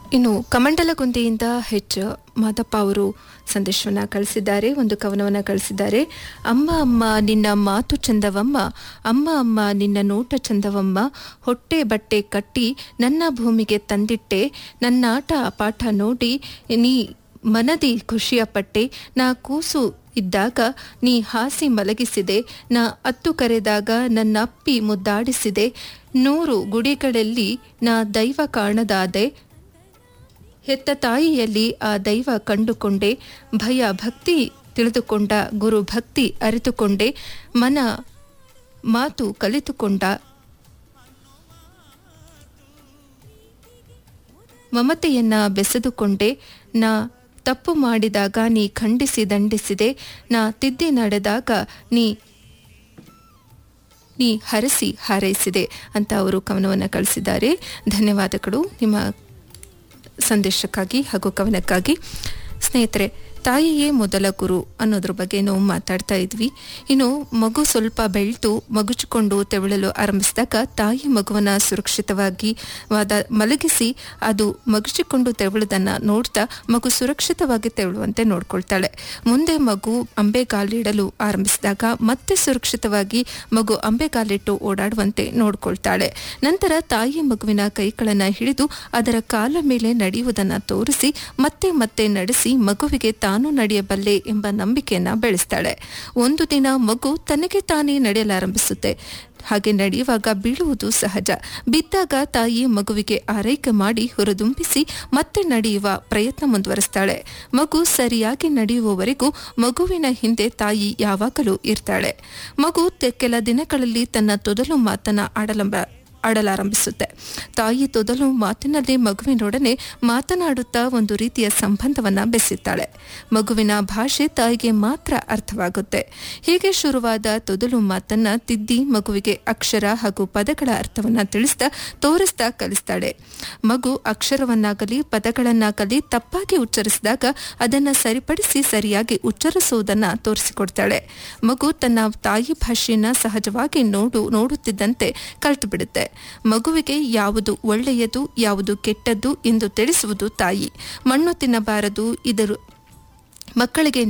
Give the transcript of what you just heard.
ಇನ್ನು ಕಮಂಡಲಗುಂದಿಯಿಂದ ಹೆಚ್ ಮಾದಪ್ಪ ಅವರು ಸಂದೇಶವನ್ನ ಕಳಿಸಿದ್ದಾರೆ ಒಂದು ಕವನವನ್ನ ಕಳಿಸಿದ್ದಾರೆ ಅಮ್ಮ ಅಮ್ಮ ನಿನ್ನ ಮಾತು ಚಂದವಮ್ಮ ಅಮ್ಮ ಅಮ್ಮ ನಿನ್ನ ನೋಟ ಚಂದವಮ್ಮ ಹೊಟ್ಟೆ ಬಟ್ಟೆ ಕಟ್ಟಿ ನನ್ನ ಭೂಮಿಗೆ ತಂದಿಟ್ಟೆ ನನ್ನಾಟ ಪಾಠ ನೋಡಿ ನೀ ಮನದಿ ಖುಷಿಯ ಪಟ್ಟೆ ನಾ ಕೂಸು ಇದ್ದಾಗ ನೀ ಹಾಸಿ ಮಲಗಿಸಿದೆ ನಾ ಅತ್ತು ಕರೆದಾಗ ನನ್ನ ಅಪ್ಪಿ ಮುದ್ದಾಡಿಸಿದೆ ನೂರು ಗುಡಿಗಳಲ್ಲಿ ನಾ ದೈವ ಕಾಣದಾದೆ ಹೆತ್ತ ತಾಯಿಯಲ್ಲಿ ಆ ದೈವ ಕಂಡುಕೊಂಡೆ ಭಯ ಭಕ್ತಿ ತಿಳಿದುಕೊಂಡ ಗುರು ಭಕ್ತಿ ಅರಿತುಕೊಂಡೆ ಮನ ಮಾತು ಕಲಿತುಕೊಂಡ ಮಮತೆಯನ್ನ ಬೆಸೆದುಕೊಂಡೆ ನಾ ತಪ್ಪು ಮಾಡಿದಾಗ ನೀ ಖಂಡಿಸಿ ದಂಡಿಸಿದೆ ನಾ ತಿದ್ದಿ ನಡೆದಾಗ ನೀ ನೀ ಹರಸಿ ಹಾರೈಸಿದೆ ಅಂತ ಅವರು ಕವನವನ್ನು ಕಳಿಸಿದ್ದಾರೆ ಧನ್ಯವಾದಗಳು ನಿಮ್ಮ ಸಂದೇಶಕ್ಕಾಗಿ ಹಾಗೂ ಕವನಕ್ಕಾಗಿ ಸ್ನೇಹಿತರೆ ತಾಯಿಯೇ ಮೊದಲ ಗುರು ಅನ್ನೋದ್ರ ಬಗ್ಗೆ ನಾವು ಮಾತಾಡ್ತಾ ಇದ್ವಿ ಇನ್ನು ಮಗು ಸ್ವಲ್ಪ ಬೆಳೆದು ಮಗುಚಿಕೊಂಡು ತೆವಳಲು ಆರಂಭಿಸಿದಾಗ ತಾಯಿ ಮಗುವನ್ನ ಸುರಕ್ಷಿತವಾಗಿ ವಾದ ಮಲಗಿಸಿ ಅದು ಮಗುಚಿಕೊಂಡು ತೆವಳುದನ್ನ ನೋಡ್ತಾ ಮಗು ಸುರಕ್ಷಿತವಾಗಿ ತೆವಳುವಂತೆ ನೋಡ್ಕೊಳ್ತಾಳೆ ಮುಂದೆ ಮಗು ಅಂಬೆಗಾಲಿಡಲು ಆರಂಭಿಸಿದಾಗ ಮತ್ತೆ ಸುರಕ್ಷಿತವಾಗಿ ಮಗು ಅಂಬೆಗಾಲಿಟ್ಟು ಓಡಾಡುವಂತೆ ನೋಡ್ಕೊಳ್ತಾಳೆ ನಂತರ ತಾಯಿ ಮಗುವಿನ ಕೈಗಳನ್ನ ಹಿಡಿದು ಅದರ ಕಾಲ ಮೇಲೆ ನಡೆಯುವುದನ್ನ ತೋರಿಸಿ ಮತ್ತೆ ಮತ್ತೆ ನಡೆಸಿ ಮಗುವಿಗೆ ತಾನು ನಡೆಯಬಲ್ಲೆ ಎಂಬ ನಂಬಿಕೆಯನ್ನ ಬೆಳೆಸ್ತಾಳೆ ಒಂದು ದಿನ ಮಗು ತನಗೆ ತಾನೇ ನಡೆಯಲಾರಂಭಿಸುತ್ತೆ ಹಾಗೆ ನಡೆಯುವಾಗ ಬೀಳುವುದು ಸಹಜ ಬಿದ್ದಾಗ ತಾಯಿ ಮಗುವಿಗೆ ಆರೈಕೆ ಮಾಡಿ ಹೊರದುಂಬಿಸಿ ಮತ್ತೆ ನಡೆಯುವ ಪ್ರಯತ್ನ ಮುಂದುವರಿಸ್ತಾಳೆ ಮಗು ಸರಿಯಾಗಿ ನಡೆಯುವವರೆಗೂ ಮಗುವಿನ ಹಿಂದೆ ತಾಯಿ ಯಾವಾಗಲೂ ಇರ್ತಾಳೆ ಮಗು ಕೆಲ ದಿನಗಳಲ್ಲಿ ತನ್ನ ತೊದಲು ಮಾತನ್ನ ಆಡಲಂಬ ಆಡಲಾರಂಭಿಸುತ್ತೆ ತಾಯಿ ತೊದಲು ಮಾತಿನಲ್ಲಿ ಮಗುವಿನೊಡನೆ ಮಾತನಾಡುತ್ತಾ ಒಂದು ರೀತಿಯ ಸಂಬಂಧವನ್ನ ಬೆಸೆಯುತ್ತಾಳೆ ಮಗುವಿನ ಭಾಷೆ ತಾಯಿಗೆ ಮಾತ್ರ ಅರ್ಥವಾಗುತ್ತೆ ಹೀಗೆ ಶುರುವಾದ ತೊದಲು ಮಾತನ್ನ ತಿದ್ದಿ ಮಗುವಿಗೆ ಅಕ್ಷರ ಹಾಗೂ ಪದಗಳ ಅರ್ಥವನ್ನ ತಿಳಿಸ್ತಾ ತೋರಿಸ್ತಾ ಕಲಿಸ್ತಾಳೆ ಮಗು ಅಕ್ಷರವನ್ನಾಗಲಿ ಪದಗಳನ್ನಾಗಲಿ ತಪ್ಪಾಗಿ ಉಚ್ಚರಿಸಿದಾಗ ಅದನ್ನ ಸರಿಪಡಿಸಿ ಸರಿಯಾಗಿ ಉಚ್ಚರಿಸುವುದನ್ನ ತೋರಿಸಿಕೊಡ್ತಾಳೆ ಮಗು ತನ್ನ ತಾಯಿ ಭಾಷೆಯನ್ನ ಸಹಜವಾಗಿ ನೋಡು ನೋಡುತ್ತಿದ್ದಂತೆ ಕಲಿತು ಬಿಡುತ್ತೆ ಮಗುವಿಗೆ ಯಾವುದು ಒಳ್ಳೆಯದು ಯಾವುದು ಕೆಟ್ಟದ್ದು ಎಂದು ತಿಳಿಸುವುದು ತಾಯಿ ಮಣ್ಣು ತಿನ್ನಬಾರದು ಇದರ ಮಕ್ಕಳಿಗೆ